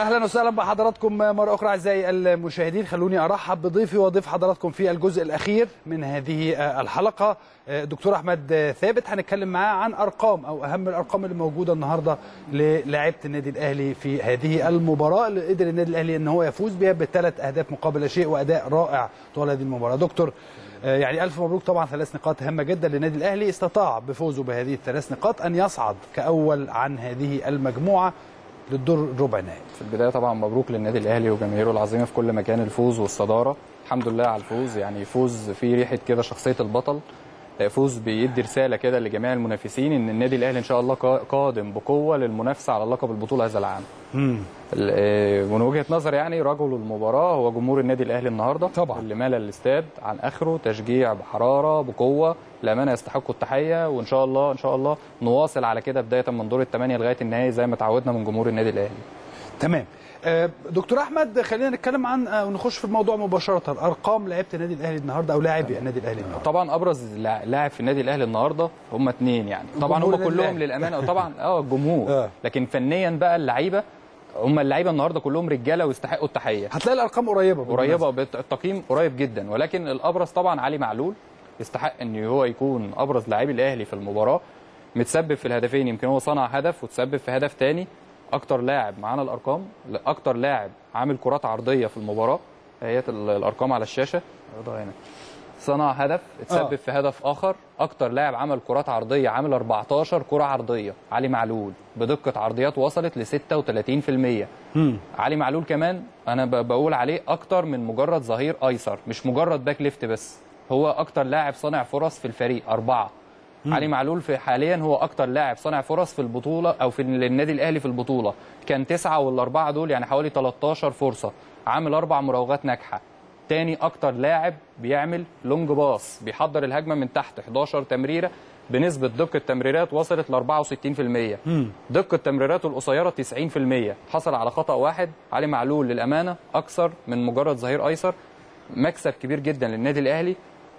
اهلا وسهلا بحضراتكم مره اخرى اعزائي المشاهدين خلوني ارحب بضيفي وضيف حضراتكم في الجزء الاخير من هذه الحلقه دكتور احمد ثابت هنتكلم معاه عن ارقام او اهم الارقام اللي موجوده النهارده للاعيبه النادي الاهلي في هذه المباراه اللي قدر النادي الاهلي ان هو يفوز بها بثلاث اهداف مقابل لا شيء واداء رائع طوال هذه المباراه دكتور يعني الف مبروك طبعا ثلاث نقاط هامه جدا للنادي الاهلي استطاع بفوزه بهذه الثلاث نقاط ان يصعد كاول عن هذه المجموعه للدور ربع النهائي في البدايه طبعا مبروك للنادي الاهلي وجماهيره العظيمه في كل مكان الفوز والصداره الحمد لله على الفوز يعني فوز فيه ريحه كده شخصيه البطل فوز بيدي رساله كده لجميع المنافسين ان النادي الاهلي ان شاء الله قادم بقوه للمنافسه على لقب البطوله هذا العام من وجهه نظر يعني رجل المباراه هو جمهور النادي الاهلي النهارده طبعا اللي مال الاستاد عن اخره تشجيع بحراره بقوه لامانه يستحقوا التحيه وان شاء الله ان شاء الله نواصل على كده بدايه من دور الثمانيه لغايه النهائي زي ما تعودنا من جمهور النادي الاهلي تمام دكتور احمد خلينا نتكلم عن ونخش في الموضوع مباشره ارقام لعيبه النادي الاهلي النهارده او لاعبي النادي الاهلي النهارده طبعا ابرز لاعب في النادي الاهلي النهارده هم اثنين يعني طبعا هم كلهم للامانه طبعا اه الجمهور لكن فنيا بقى اللعيبه هم اللعيبه النهارده كلهم رجاله ويستحقوا التحيه هتلاقي الارقام قريبه قريبه التقييم قريب جدا ولكن الابرز طبعا علي معلول يستحق ان هو يكون ابرز لاعبي الاهلي في المباراه متسبب في الهدفين يمكن هو صنع هدف وتسبب في هدف ثاني اكتر لاعب معانا الارقام اكتر لاعب عامل كرات عرضيه في المباراه هي الارقام على الشاشه هنا صنع هدف اتسبب آه. في هدف اخر اكتر لاعب عمل كرات عرضيه عامل 14 كره عرضيه علي معلول بدقه عرضيات وصلت ل 36% مم. علي معلول كمان انا بقول عليه اكتر من مجرد ظهير ايسر مش مجرد باك ليفت بس هو اكتر لاعب صانع فرص في الفريق اربعه مم. علي معلول في حاليا هو اكتر لاعب صانع فرص في البطوله او في النادي الاهلي في البطوله كان تسعه والاربعه دول يعني حوالي 13 فرصه عامل اربع مراوغات ناجحه تاني اكتر لاعب بيعمل لونج باص بيحضر الهجمه من تحت 11 تمريره بنسبه دقه تمريرات وصلت ل 64% مم. دقه تمريراته القصيره 90% حصل على خطا واحد علي معلول للامانه اكثر من مجرد ظهير ايسر مكسب كبير جدا للنادي الاهلي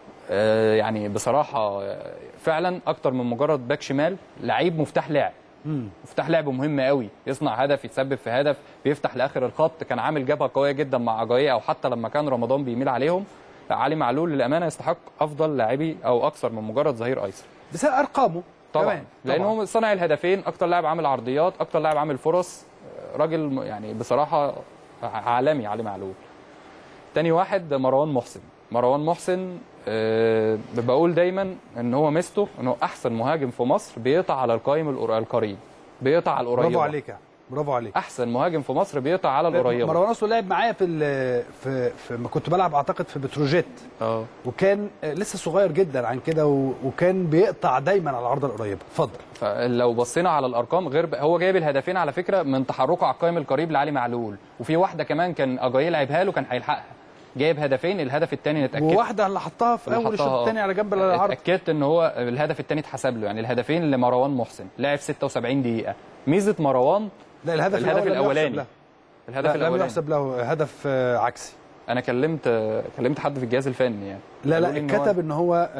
آه يعني بصراحه فعلا اكتر من مجرد باك شمال لعيب مفتاح لعب مم. مفتاح لعب مهم قوي يصنع هدف يتسبب في هدف بيفتح لاخر الخط كان عامل جبهه قويه جدا مع اجايه او حتى لما كان رمضان بيميل عليهم علي معلول للامانه يستحق افضل لاعبي او اكثر من مجرد ظهير ايسر بسبب ارقامه طبعا لان هو صنع الهدفين اكتر لاعب عامل عرضيات اكتر لاعب عامل فرص راجل يعني بصراحه عالمي علي معلول تاني واحد مروان محسن مروان محسن أه بقول دايما ان هو ميزته ان هو احسن مهاجم في مصر بيقطع على القايم القريب بيقطع على القريبه برافو عليك برافو عليك احسن مهاجم في مصر بيقطع على القريبه مروان اصلا لعب معايا في في في ما كنت بلعب اعتقد في بتروجيت اه وكان لسه صغير جدا عن كده وكان بيقطع دايما على العرضه القريبه اتفضل فلو بصينا على الارقام غير ب... هو جايب الهدفين على فكره من تحركه على القايم القريب لعلي معلول وفي واحده كمان كان اجاي لعبها له كان هيلحقها جايب هدفين الهدف الثاني نتاكد وواحده اللي حطها في اول الشوط الثاني على جنب العرض اتاكدت ان هو الهدف الثاني اتحسب له يعني الهدفين لمروان محسن لعب 76 دقيقه ميزه مروان لا الهدف, الهدف الاولاني الهدف الاولاني لم يحسب له هدف عكسي انا كلمت كلمت حد في الجهاز الفني يعني لا لا اتكتب ان هو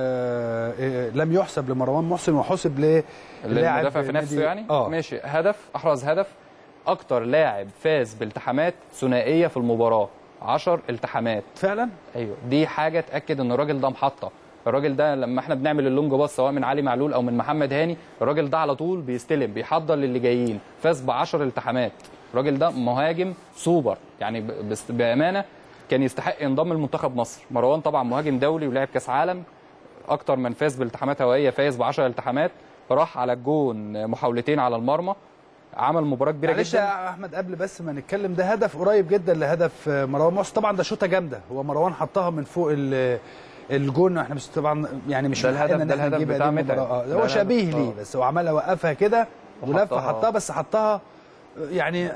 آه لم يحسب لمروان محسن وحسب للاعب المدافع في نفسه يعني آه. ماشي هدف احرز هدف اكتر لاعب فاز بالتحامات ثنائيه في المباراه 10 التحامات فعلا ايوه دي حاجه تاكد ان الراجل ده محطه الراجل ده لما احنا بنعمل اللونج باص سواء من علي معلول او من محمد هاني الراجل ده على طول بيستلم بيحضر للي جايين فاز ب 10 التحامات الراجل ده مهاجم سوبر يعني بس بامانه كان يستحق ينضم لمنتخب مصر مروان طبعا مهاجم دولي ولعب كاس عالم اكتر من فاز بالتحامات هوائيه فاز ب 10 التحامات راح على الجون محاولتين على المرمى عمل مباراه كبيره معلش جدا يا احمد قبل بس ما نتكلم ده هدف قريب جدا لهدف مروان محسن طبعا ده شوطه جامده هو مروان حطها من فوق الجون احنا مش طبعا يعني مش ده الهدف ده الهدف بتاع متعب هو شبيه ليه بس هو عمال يوقفها كده ولف حطها بس حطها يعني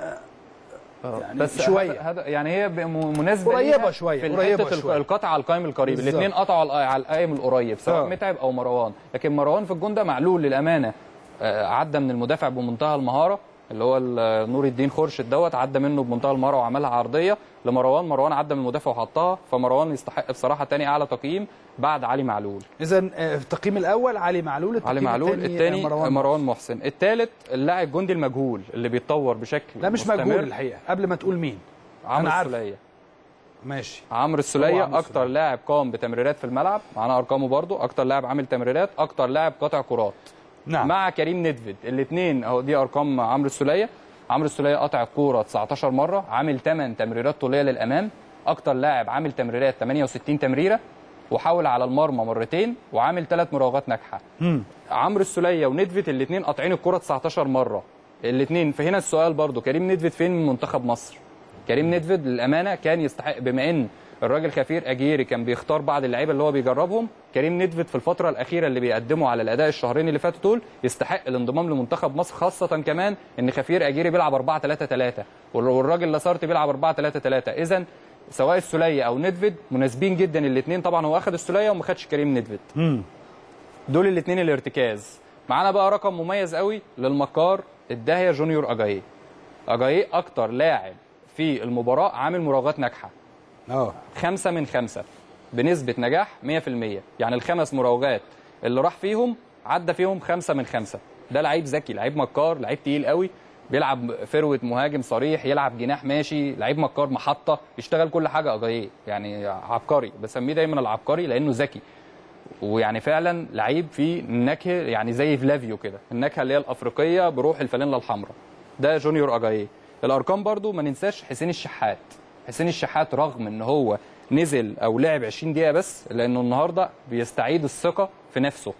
يعني بس شويه هذا يعني هي مناسبه قريبه شويه في قريبه حته شويه القطع على القائم القريب الاثنين قطعوا على القائم القريب سواء متعب او مروان لكن مروان في الجون ده معلول للامانه عدى من المدافع بمنتهى المهاره اللي هو ال- نور الدين خورشيد دوت عدى منه بمنتهى المهاره وعملها عرضيه لمروان مروان عدى من المدافع وحطها فمروان يستحق بصراحه تاني اعلى تقييم بعد علي معلول اذا التقييم الاول علي معلول التقييم علي معلول الثاني مروان, مروان محسن الثالث اللاعب جندي المجهول اللي بيتطور بشكل لا مش مستمر. مجهول الحقيقه قبل ما تقول مين عمرو أنا عارف. السوليه ماشي عمرو هو السوليه عمرو اكتر لاعب قام بتمريرات في الملعب معانا ارقامه برضو اكتر لاعب عامل تمريرات اكتر لاعب قاطع كرات نعم مع كريم ندفد الاثنين اهو دي ارقام عمرو السوليه عمرو السوليه قطع الكوره 19 مره عامل 8 تمريرات طوليه للامام اكتر لاعب عامل تمريرات 68 تمريره وحاول على المرمى مرتين وعامل ثلاث مراوغات ناجحه مم. عمرو السوليه وندفد الاثنين قاطعين الكره 19 مره الاثنين فهنا السؤال برضو كريم ندفد فين من منتخب مصر كريم ندفد للامانه كان يستحق بما ان الراجل خفير اجيري كان بيختار بعض اللعيبه اللي هو بيجربهم كريم ندفد في الفتره الاخيره اللي بيقدموا على الاداء الشهرين اللي فاتوا دول يستحق الانضمام لمنتخب مصر خاصه كمان ان خفير اجيري بيلعب 4 3 3 والراجل لاسارتي بيلعب 4 3 3 اذا سواء السوليه او ندفد مناسبين جدا الاثنين طبعا هو اخذ السوليه وما خدش كريم ندفد مم. دول الاثنين الارتكاز معانا بقى رقم مميز قوي للمكار الداهيه جونيور اجاييه اجاييه اكتر لاعب في المباراه عامل مراوغات ناجحه اه خمسة من خمسة بنسبة نجاح 100% يعني الخمس مراوغات اللي راح فيهم عدى فيهم خمسة من خمسة ده لعيب ذكي لعيب مكار لعيب تقيل قوي بيلعب فروة مهاجم صريح يلعب جناح ماشي لعيب مكار محطة يشتغل كل حاجة أجاييه يعني عبقري بسميه دايما العبقري لأنه ذكي ويعني فعلا لعيب فيه نكهه يعني زي فلافيو كده النكهه اللي هي الافريقيه بروح الفانيلا الحمراء ده جونيور اجاييه الارقام برضو ما ننساش حسين الشحات حسين الشحات رغم ان هو نزل او لعب 20 دقيقه بس لانه النهارده بيستعيد الثقه في نفسه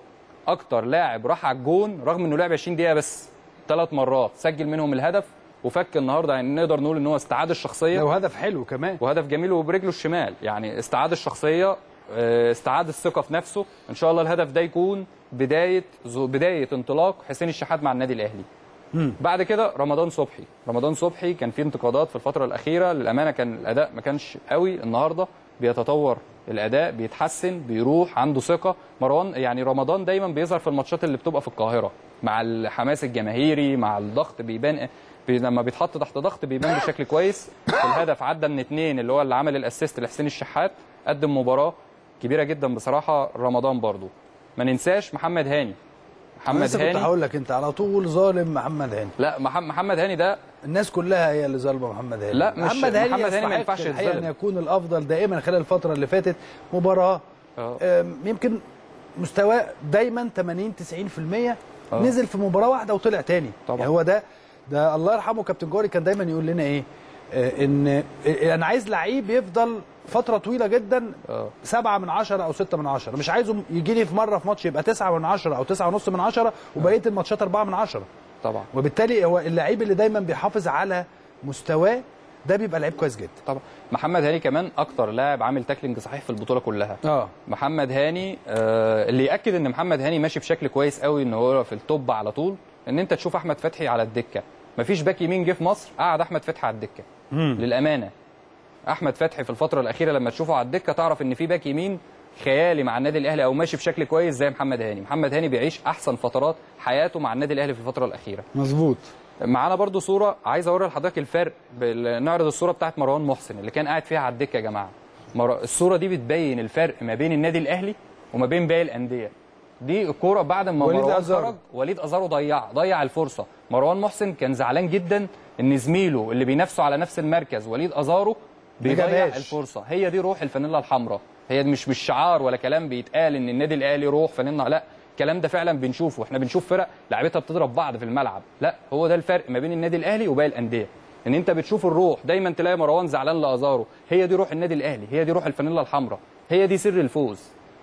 اكتر لاعب راح على الجون رغم انه لعب 20 دقيقه بس ثلاث مرات سجل منهم الهدف وفك النهارده يعني نقدر نقول ان هو استعاد الشخصيه لو هدف حلو كمان وهدف جميل وبرجله الشمال يعني استعاد الشخصيه آه، استعاد الثقه في نفسه ان شاء الله الهدف ده يكون بدايه زو- بدايه انطلاق حسين الشحات مع النادي الاهلي مم. بعد كده رمضان صبحي رمضان صبحي كان فيه انتقادات في الفتره الاخيره للامانه كان الاداء ما كانش قوي النهارده بيتطور الاداء بيتحسن بيروح عنده ثقه مروان يعني رمضان دايما بيظهر في الماتشات اللي بتبقى في القاهره مع الحماس الجماهيري مع الضغط بيبان بي لما بيتحط تحت ضغط بيبان بشكل كويس الهدف عدى من اتنين اللي هو اللي عمل الاسيست لحسين الشحات قدم مباراه كبيره جدا بصراحه رمضان برضو ما ننساش محمد هاني أنا محمد لسه كنت هاني هقول لك انت على طول ظالم محمد هاني لا مح- محمد هاني ده الناس كلها هي اللي ظالمه محمد هاني لا، مش- محمد هاني محمد هاني ما يستحق ينفعش الحقيقة يتظلم. ان يكون الافضل دائما خلال الفتره اللي فاتت مباراه آه. آم، يمكن مستواه دايما 80 90% آه. نزل في مباراه واحده وطلع تاني طبعا. يعني هو ده ده الله يرحمه كابتن جوري كان دايما يقول لنا ايه آه، ان آه، انا عايز لعيب يفضل فتره طويله جدا اه سبعة من عشرة أو ستة من عشرة مش عايزه يجي لي في مرة في ماتش يبقى تسعة من عشرة أو تسعة ونص من عشرة وبقية الماتشات أربعة من عشرة طبعا وبالتالي هو اللعيب اللي دايما بيحافظ على مستواه ده بيبقى لعيب كويس جدا طبعا محمد هاني كمان اكتر لاعب عامل تاكلينج صحيح في البطوله كلها اه محمد هاني آه اللي ياكد ان محمد هاني ماشي بشكل كويس قوي ان هو في التوب على طول ان انت تشوف احمد فتحي على الدكه مفيش باك يمين جه في مصر قعد احمد فتحي على الدكه للامانه احمد فتحي في الفتره الاخيره لما تشوفه على الدكه تعرف ان في باك يمين خيالي مع النادي الاهلي او ماشي بشكل كويس زي محمد هاني محمد هاني بيعيش احسن فترات حياته مع النادي الاهلي في الفتره الاخيره مظبوط معانا برضو صوره عايز اوري لحضرتك الفرق بال- نعرض الصوره بتاعت مروان محسن اللي كان قاعد فيها على الدكه يا جماعه مر... الصوره دي بتبين الفرق ما بين النادي الاهلي وما بين باقي الانديه دي الكوره بعد ما وليد مروان أزارو. خرج وليد ازارو ضيع ضيع الفرصه مروان محسن كان زعلان جدا ان زميله اللي بينافسه على نفس المركز وليد ازارو بيضيع جابهاش. الفرصه هي دي روح الفانيلا الحمراء هي دي مش مش شعار ولا كلام بيتقال ان النادي الاهلي روح فانيلا لا الكلام ده فعلا بنشوفه احنا بنشوف فرق لعيبتها بتضرب بعض في الملعب لا هو ده الفرق ما بين النادي الاهلي وباقي الانديه ان انت بتشوف الروح دايما تلاقي مروان زعلان لازارو هي دي روح النادي الاهلي هي دي روح الفانيلا الحمراء هي دي سر الفوز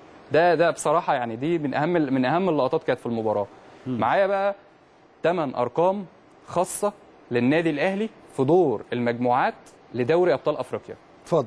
ده ده بصراحه يعني دي من اهم من اهم اللقطات كانت في المباراه معايا بقى ثمان ارقام خاصه للنادي الاهلي في دور المجموعات لدوري ابطال افريقيا اتفضل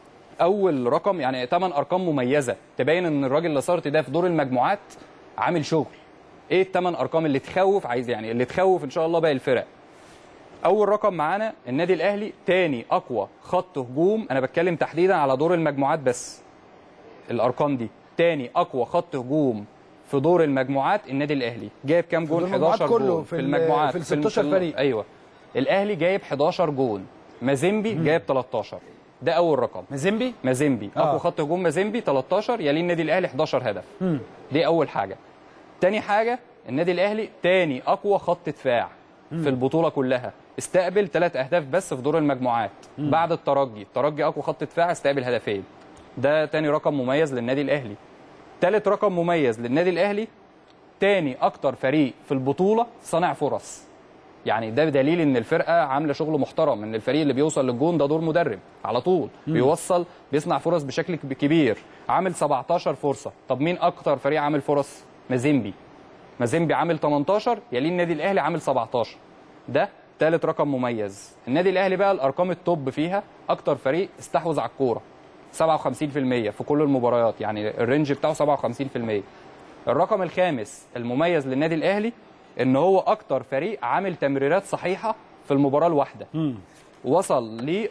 اول رقم يعني ثمان ارقام مميزه تبين ان الراجل لاسارتي ده في دور المجموعات عامل شغل ايه الثمان ارقام اللي تخوف عايز يعني اللي تخوف ان شاء الله باقي الفرق اول رقم معانا النادي الاهلي تاني اقوى خط هجوم انا بتكلم تحديدا على دور المجموعات بس الارقام دي تاني اقوى خط هجوم في دور المجموعات النادي الاهلي جايب كام دور جون المجموعات 11 كله جون في في ال- المجموعات في ال 16 فريق. ايوه الاهلي جايب 11 جون مازيمبي جايب 13 ده اول رقم مازيمبي مازيمبي آه. اقوى خط هجوم مازيمبي 13 يليه النادي الاهلي 11 هدف دي اول حاجه تاني حاجه النادي الاهلي تاني اقوى خط دفاع في البطوله كلها استقبل ثلاث اهداف بس في دور المجموعات بعد الترجي الترجي اقوى خط دفاع استقبل هدفين ده تاني رقم مميز للنادي الاهلي ثالث رقم مميز للنادي الاهلي تاني اكتر فريق في البطوله صانع فرص يعني ده دليل ان الفرقه عامله شغل محترم ان الفريق اللي بيوصل للجون ده دور مدرب على طول بيوصل بيصنع فرص بشكل كب- كبير عامل 17 فرصه طب مين اكتر فريق عامل فرص مازيمبي مازيمبي عامل 18 يليه النادي الاهلي عامل 17 ده ثالث رقم مميز النادي الاهلي بقى الارقام التوب فيها اكتر فريق استحوذ على الكوره 57% في كل المباريات يعني الرينج بتاعه 57% الرقم الخامس المميز للنادي الاهلي ان هو اكتر فريق عامل تمريرات صحيحه في المباراه الواحده وصل ل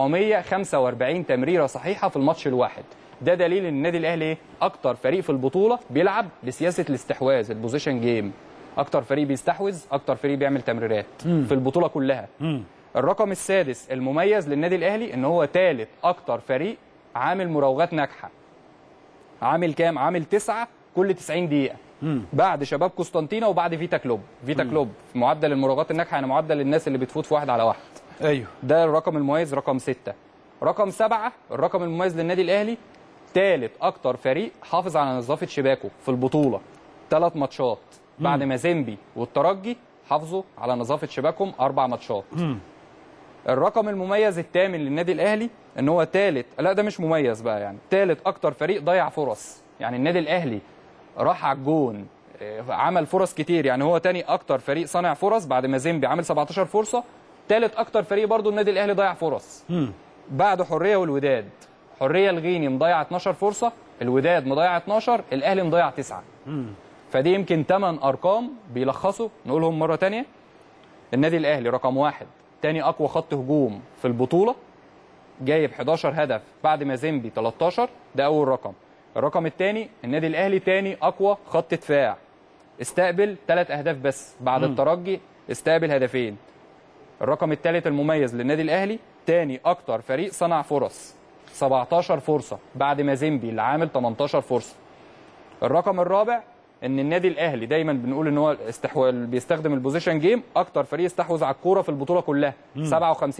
445 تمريره صحيحه في الماتش الواحد ده دليل ان النادي الاهلي ايه اكتر فريق في البطوله بيلعب بسياسه الاستحواذ البوزيشن جيم اكتر فريق بيستحوذ اكتر فريق بيعمل تمريرات في البطوله كلها الرقم السادس المميز للنادي الاهلي ان هو ثالث اكتر فريق عامل مراوغات ناجحه عامل كام عامل تسعة كل 90 دقيقه بعد شباب قسطنطينه وبعد فيتا كلوب فيتا كلوب معدل المراوغات الناجحه يعني معدل الناس اللي بتفوت في واحد على واحد ايوه ده الرقم المميز رقم ستة رقم سبعة الرقم المميز للنادي الأهلي ثالث أكتر فريق حافظ على نظافة شباكه في البطولة ثلاث ماتشات بعد ما زيمبي والترجي حافظوا على نظافة شباكهم أربع ماتشات الرقم المميز الثامن للنادي الأهلي إن هو ثالث لا ده مش مميز بقى يعني ثالث أكتر فريق ضيع فرص يعني النادي الأهلي راح على الجون آه، عمل فرص كتير يعني هو تاني اكتر فريق صنع فرص بعد ما زيمبي عامل 17 فرصه تالت اكتر فريق برضو النادي الاهلي ضيع فرص بعد حريه والوداد حريه الغيني مضيع 12 فرصه الوداد مضيع 12 الاهلي مضيع 9 فدي يمكن 8 ارقام بيلخصوا نقولهم مره تانية النادي الاهلي رقم واحد تاني اقوى خط هجوم في البطوله جايب 11 هدف بعد ما زيمبي 13 ده اول رقم الرقم الثاني النادي الاهلي تاني اقوى خط دفاع استقبل ثلاث اهداف بس بعد الترجي استقبل هدفين الرقم الثالث المميز للنادي الاهلي تاني اكتر فريق صنع فرص 17 فرصه بعد ما زيمبي اللي عامل 18 فرصه الرقم الرابع ان النادي الاهلي دايما بنقول ان هو استحواذ بيستخدم البوزيشن جيم اكتر فريق استحوذ على الكوره في البطوله كلها 57%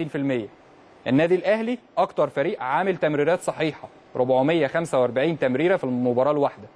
النادي الاهلي اكتر فريق عامل تمريرات صحيحه 445 تمريره في المباراه الواحده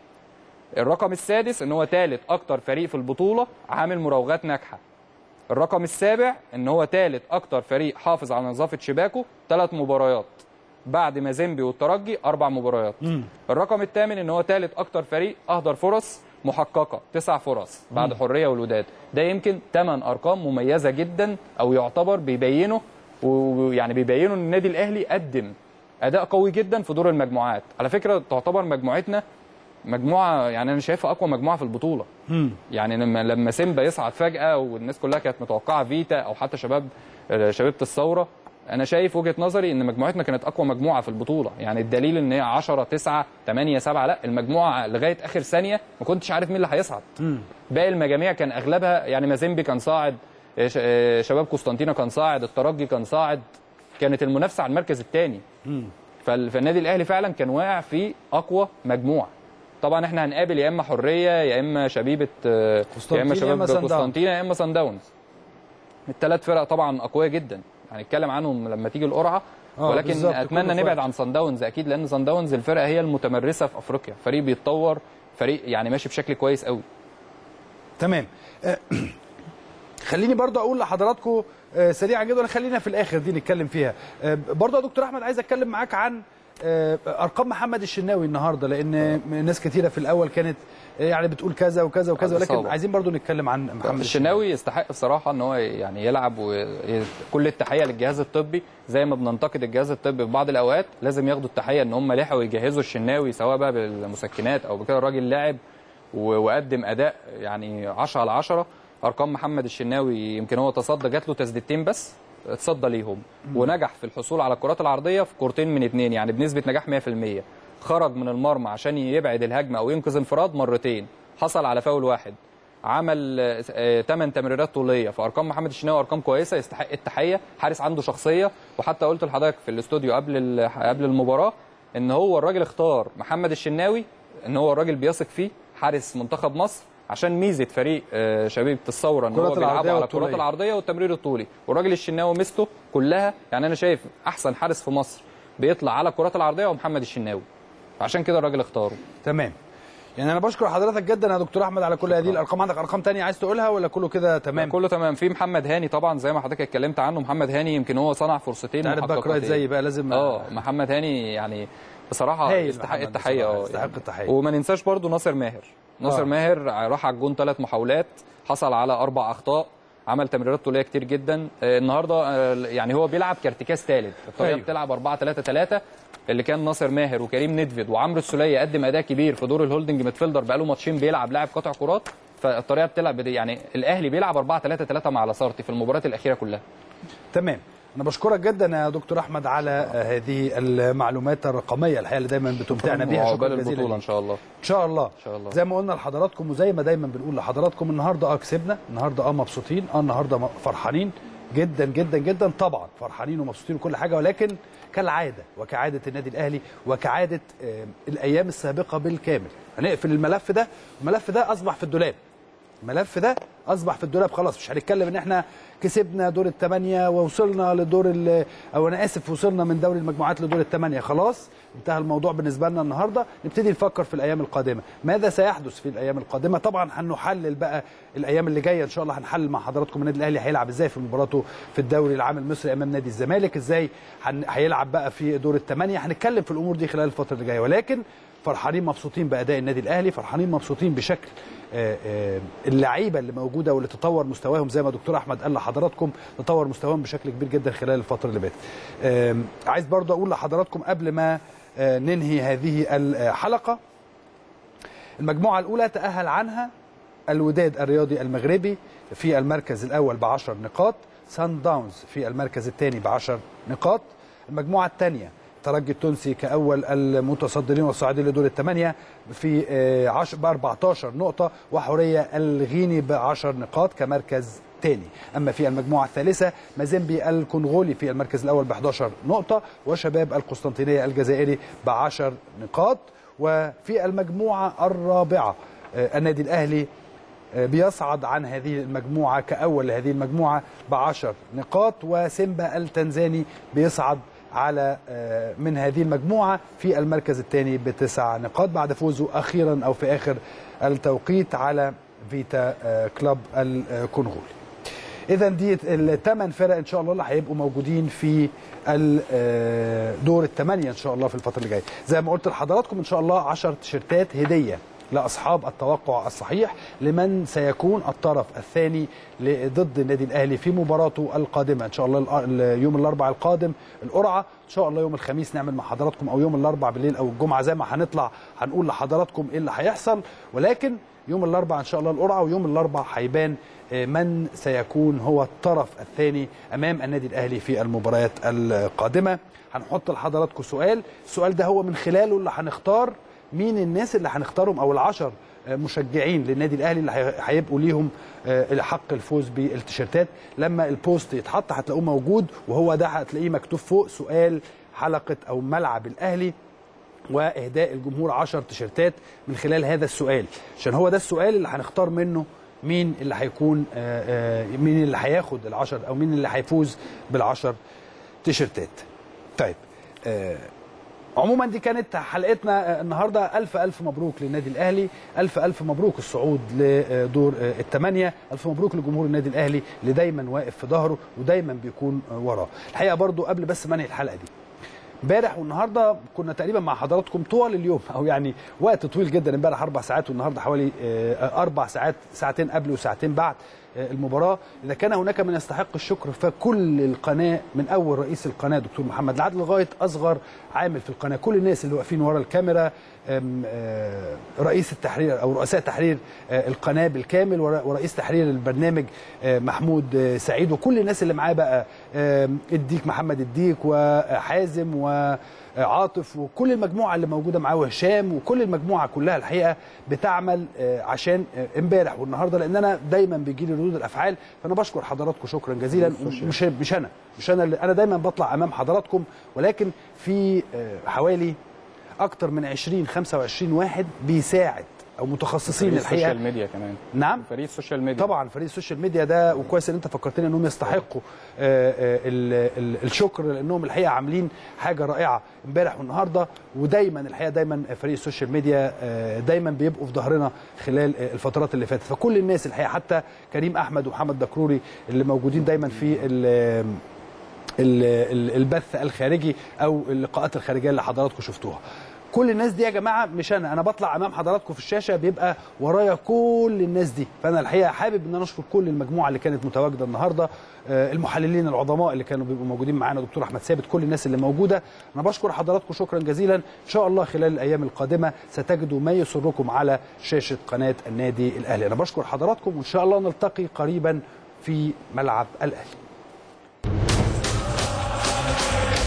الرقم السادس ان هو ثالث اكتر فريق في البطوله عامل مراوغات ناجحه الرقم السابع ان هو ثالث اكتر فريق حافظ على نظافه شباكه ثلاث مباريات بعد ما زيمبي والترجي اربع مباريات الرقم الثامن ان هو ثالث اكتر فريق اهدر فرص محققه تسع فرص بعد حريه والوداد ده يمكن ثمان ارقام مميزه جدا او يعتبر بيبينوا ويعني بيبينوا ان النادي الاهلي قدم اداء قوي جدا في دور المجموعات على فكره تعتبر مجموعتنا مجموعه يعني انا شايفها اقوى مجموعه في البطوله يعني لما لما سيمبا يصعد فجاه والناس كلها كانت متوقعه فيتا او حتى شباب شبيبه الثوره انا شايف وجهه نظري ان مجموعتنا كانت اقوى مجموعه في البطوله يعني الدليل ان هي 10 9 8 7 لا المجموعه لغايه اخر ثانيه ما كنتش عارف مين اللي هيصعد باقي المجاميع كان اغلبها يعني مازيمبي كان صاعد ش- شباب قسطنطينه كان صاعد الترجي كان صاعد كانت المنافسه على المركز الثاني فالنادي الاهلي فعلا كان واقع في اقوى مجموعه طبعا احنا هنقابل يا اما حريه يا اما شبيبه آه، يا قسطنطين، اما يا شباب إما صن داونز. قسطنطينه يا اما سان داونز الثلاث فرق طبعا اقوياء جدا هنتكلم عنهم لما تيجي القرعه آه، ولكن بالظبط، اتمنى كله في نبعد وقت. عن سان داونز اكيد لان سان داونز الفرقه هي المتمرسه في افريقيا فريق بيتطور فريق يعني ماشي بشكل كويس قوي تمام آه، خليني برضو اقول لحضراتكم آه، سريعا جدا خلينا في الاخر دي نتكلم فيها آه، برضو يا دكتور احمد عايز اتكلم معاك عن آه، ارقام محمد الشناوي النهارده لان ناس كتيره في الاول كانت آه، يعني بتقول كذا وكذا وكذا ولكن إصابة. عايزين برضو نتكلم عن محمد الشناوي يستحق بصراحه ان هو يعني يلعب وكل التحيه للجهاز الطبي زي ما بننتقد الجهاز الطبي في بعض الاوقات لازم ياخدوا التحيه ان هم لحقوا يجهزوا الشناوي سواء بقى بالمسكنات او بكده الراجل لاعب و- وقدم اداء يعني 10 على 10 ارقام محمد الشناوي يمكن هو تصدى جات له تسديدتين بس اتصدى ليهم ونجح في الحصول على الكرات العرضيه في كورتين من اتنين يعني بنسبه نجاح 100% خرج من المرمى عشان يبعد الهجمه او ينقذ انفراد مرتين حصل على فاول واحد عمل 8 تمريرات طوليه فارقام محمد الشناوي ارقام كويسه يستحق التحيه حارس عنده شخصيه وحتى قلت لحضرتك في الاستوديو قبل ال- قبل المباراه ان هو الراجل اختار محمد الشناوي ان هو الراجل بيثق فيه حارس منتخب مصر عشان ميزه فريق آه، شبيبه الثوره ان الكرات هو بيلعبوا العرضية على والطولية. الكرات العرضيه والتمرير الطولي والراجل الشناوي ميزته كلها يعني انا شايف احسن حارس في مصر بيطلع على الكرات العرضيه هو محمد الشناوي عشان كده الراجل اختاره تمام يعني انا بشكر حضرتك جدا يا دكتور احمد على كل هذه الارقام عندك ارقام تانية عايز تقولها ولا كله كده تمام كله تمام في محمد هاني طبعا زي ما حضرتك اتكلمت عنه محمد هاني يمكن هو صنع فرصتين تعرف باك رايت محققتين. زي بقى لازم اه محمد هاني يعني بصراحه هايل يستحق محمد التحيه بصراحة، اه يستحق يعني. التحية. وما ننساش برضو ناصر ماهر ناصر آه. ماهر راح على الجون ثلاث محاولات حصل على اربع اخطاء عمل تمريرات طوليه كتير جدا آه، النهارده آه، يعني هو بيلعب كارتكاز ثالث الطريقه أيوة. أيوه. بتلعب 4 3 3 اللي كان ناصر ماهر وكريم ندفد وعمرو السوليه قدم اداء كبير في دور الهولدنج ميدفيلدر بقاله ماتشين بيلعب لاعب قطع كرات فالطريقه بتلعب بدي- يعني الاهلي بيلعب 4 3 3 مع لاسارتي في المباريات الاخيره كلها تمام انا بشكرك جدا يا دكتور احمد على آه، هذه المعلومات الرقميه الحقيقه اللي دايما بتمتعنا بيها وعقبال شكرا جزيلا البطوله ليك. ان شاء الله ان شاء الله ان شاء الله. زي ما قلنا لحضراتكم وزي ما دايما بنقول لحضراتكم النهارده اه كسبنا النهارده اه مبسوطين اه النهارده م- فرحانين جدا جدا جدا طبعا فرحانين ومبسوطين وكل حاجه ولكن كالعاده وكعاده النادي الاهلي وكعاده آه، الايام السابقه بالكامل هنقفل الملف ده الملف ده اصبح في الدولاب الملف ده اصبح في الدولاب خلاص مش هنتكلم ان احنا كسبنا دور الثمانيه ووصلنا لدور ال- او انا اسف وصلنا من دوري المجموعات لدور الثمانيه خلاص انتهى الموضوع بالنسبه لنا النهارده نبتدي نفكر في الايام القادمه ماذا سيحدث في الايام القادمه طبعا هنحلل بقى الايام اللي جايه ان شاء الله هنحلل مع حضراتكم النادي الاهلي هيلعب ازاي في مباراته في الدوري العام المصري امام نادي الزمالك ازاي هن- هيلعب بقى في دور الثمانيه هنتكلم في الامور دي خلال الفتره اللي جايه ولكن فرحانين مبسوطين باداء النادي الاهلي فرحانين مبسوطين بشكل آه، آه، اللعيبه اللي موجوده واللي تطور مستواهم زي ما دكتور احمد قال لحضراتكم تطور مستواهم بشكل كبير جدا خلال الفتره اللي فاتت آم، عايز برضو اقول لحضراتكم قبل ما آه، ننهي هذه الحلقه المجموعه الاولى تاهل عنها الوداد الرياضي المغربي في المركز الاول ب 10 نقاط سان داونز في المركز الثاني ب 10 نقاط المجموعه الثانيه الترجي التونسي كاول المتصدرين والصاعدين لدور الثمانيه في آه، عش- ب 14 نقطه وحوريه الغيني ب 10 نقاط كمركز ثاني اما في المجموعه الثالثه مازيمبي الكونغولي في المركز الاول ب 11 نقطه وشباب القسطنطينيه الجزائري ب 10 نقاط وفي المجموعه الرابعه آه، النادي الاهلي آه، بيصعد عن هذه المجموعه كاول لهذه المجموعه ب 10 نقاط وسيمبا التنزاني بيصعد على آه، من هذه المجموعه في المركز الثاني بتسع نقاط بعد فوزه اخيرا او في اخر التوقيت على فيتا آه، كلوب الكونغولي. اذا دي الثمان فرق ان شاء الله اللي هيبقوا موجودين في ال- آه، دور الثمانيه ان شاء الله في الفتره اللي جايه زي ما قلت لحضراتكم ان شاء الله 10 تيشيرتات هديه لاصحاب التوقع الصحيح لمن سيكون الطرف الثاني ل- ضد النادي الاهلي في مباراته القادمه ان شاء الله الأ- ال- يوم الاربعاء القادم القرعه ان شاء الله يوم الخميس نعمل مع حضراتكم او يوم الاربعاء بالليل او الجمعه زي ما هنطلع هنقول لحضراتكم ايه اللي هيحصل ولكن يوم الاربعاء ان شاء الله القرعه ويوم الاربعاء هيبان آه، من سيكون هو الطرف الثاني امام النادي الاهلي في المباريات القادمه هنحط لحضراتكم سؤال السؤال ده هو من خلاله اللي هنختار مين الناس اللي هنختارهم او العشر آه، مشجعين للنادي الاهلي اللي هي- هيبقوا ليهم آه، حق الفوز بالتيشيرتات لما البوست يتحط هتلاقوه موجود وهو ده هتلاقيه مكتوب فوق سؤال حلقه او ملعب الاهلي واهداء الجمهور 10 تيشيرتات من خلال هذا السؤال عشان هو ده السؤال اللي هنختار منه مين اللي هيكون آه، آه، مين اللي هياخد العشر او مين اللي هيفوز بالعشر تيشيرتات طيب آه، عموما دي كانت حلقتنا آه، النهارده الف الف مبروك للنادي الاهلي الف الف مبروك الصعود لدور آه، الثمانيه الف مبروك لجمهور النادي الاهلي اللي دايما واقف في ظهره ودايما بيكون آه، وراه الحقيقه برضو قبل بس ما انهي الحلقه دي امبارح والنهارده كنا تقريبا مع حضراتكم طوال اليوم او يعني وقت طويل جدا امبارح اربع ساعات والنهارده حوالي آه، اربع ساعات ساعتين قبل وساعتين بعد آه، المباراه اذا كان هناك من يستحق الشكر فكل القناه من اول رئيس القناه دكتور محمد العدل لغايه اصغر عامل في القناه كل الناس اللي واقفين ورا الكاميرا آم، آه، رئيس التحرير او رؤساء تحرير آه، القناه بالكامل ور- ورئيس تحرير البرنامج آه، محمود آه، سعيد وكل الناس اللي معاه بقى آم، الديك محمد الديك وحازم و عاطف وكل المجموعه اللي موجوده معاه وهشام وكل المجموعه كلها الحقيقه بتعمل آه، عشان آه، امبارح والنهارده لان انا دايما بيجي لي ردود الافعال فانا بشكر حضراتكم شكرا جزيلا مش مش انا مش انا اللي انا دايما بطلع امام حضراتكم ولكن في آه، حوالي اكتر من 20 25 واحد بيساعد او متخصصين فريق الحقيقه السوشيال ميديا كمان نعم فريق السوشيال ميديا طبعا فريق السوشيال ميديا ده وكويس ان انت فكرتني انهم يستحقوا آه، آه، ال- ال- الشكر لانهم الحقيقه عاملين حاجه رائعه امبارح والنهارده ودايما الحقيقه دايما فريق السوشيال ميديا آه، دايما بيبقوا في ظهرنا خلال آه، الفترات اللي فاتت فكل الناس الحقيقه حتى كريم احمد ومحمد دكروري اللي موجودين دايما في ال- ال- ال- البث الخارجي او اللقاءات الخارجيه اللي حضراتكم شفتوها كل الناس دي يا جماعه مش انا انا بطلع امام حضراتكم في الشاشه بيبقى ورايا كل الناس دي فانا الحقيقه حابب ان انا اشكر كل المجموعه اللي كانت متواجده النهارده آه، المحللين العظماء اللي كانوا بيبقوا موجودين معانا دكتور احمد ثابت كل الناس اللي موجوده انا بشكر حضراتكم شكرا جزيلا ان شاء الله خلال الايام القادمه ستجدوا ما يسركم على شاشه قناه النادي الاهلي انا بشكر حضراتكم وان شاء الله نلتقي قريبا في ملعب الاهلي